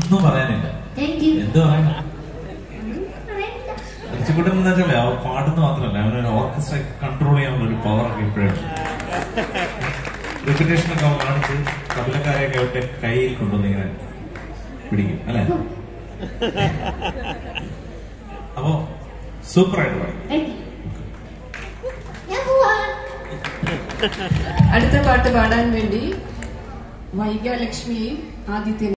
ഒന്നും പറയാനില്ല thank you എന്ത് പറയാനാ പറയണ്ട അരിച്ചുകൂട്ടൻ എന്ന് വെച്ചാൽ അവ പാടുന്ന മാത്രമല്ല അവനൊരു ഓർക്കസ്ട്ര കൺട്രോൾ ചെയ്യാനുള്ള ഒരു പവർ ഒക്കെ ഇപ്പോഴും റെപ്യൂട്ടേഷൻ ഒക്കെ അവൻ കാണിച്ച് തബലക്കാരെയൊക്കെ അവന്റെ കയ്യിൽ കൊണ്ടുവന്ന് ഇങ്ങനെ പിടിക്കും അല്ലെ അപ്പോ സൂപ്പർ ആയിട്ട് പറയും താങ്ക് യു ഞാൻ പോവാ അടുത്ത പാട്ട് പാടാൻ വേണ്ടി വൈഗ ലക്ഷ്മിയെയും ആദിത്യനെയും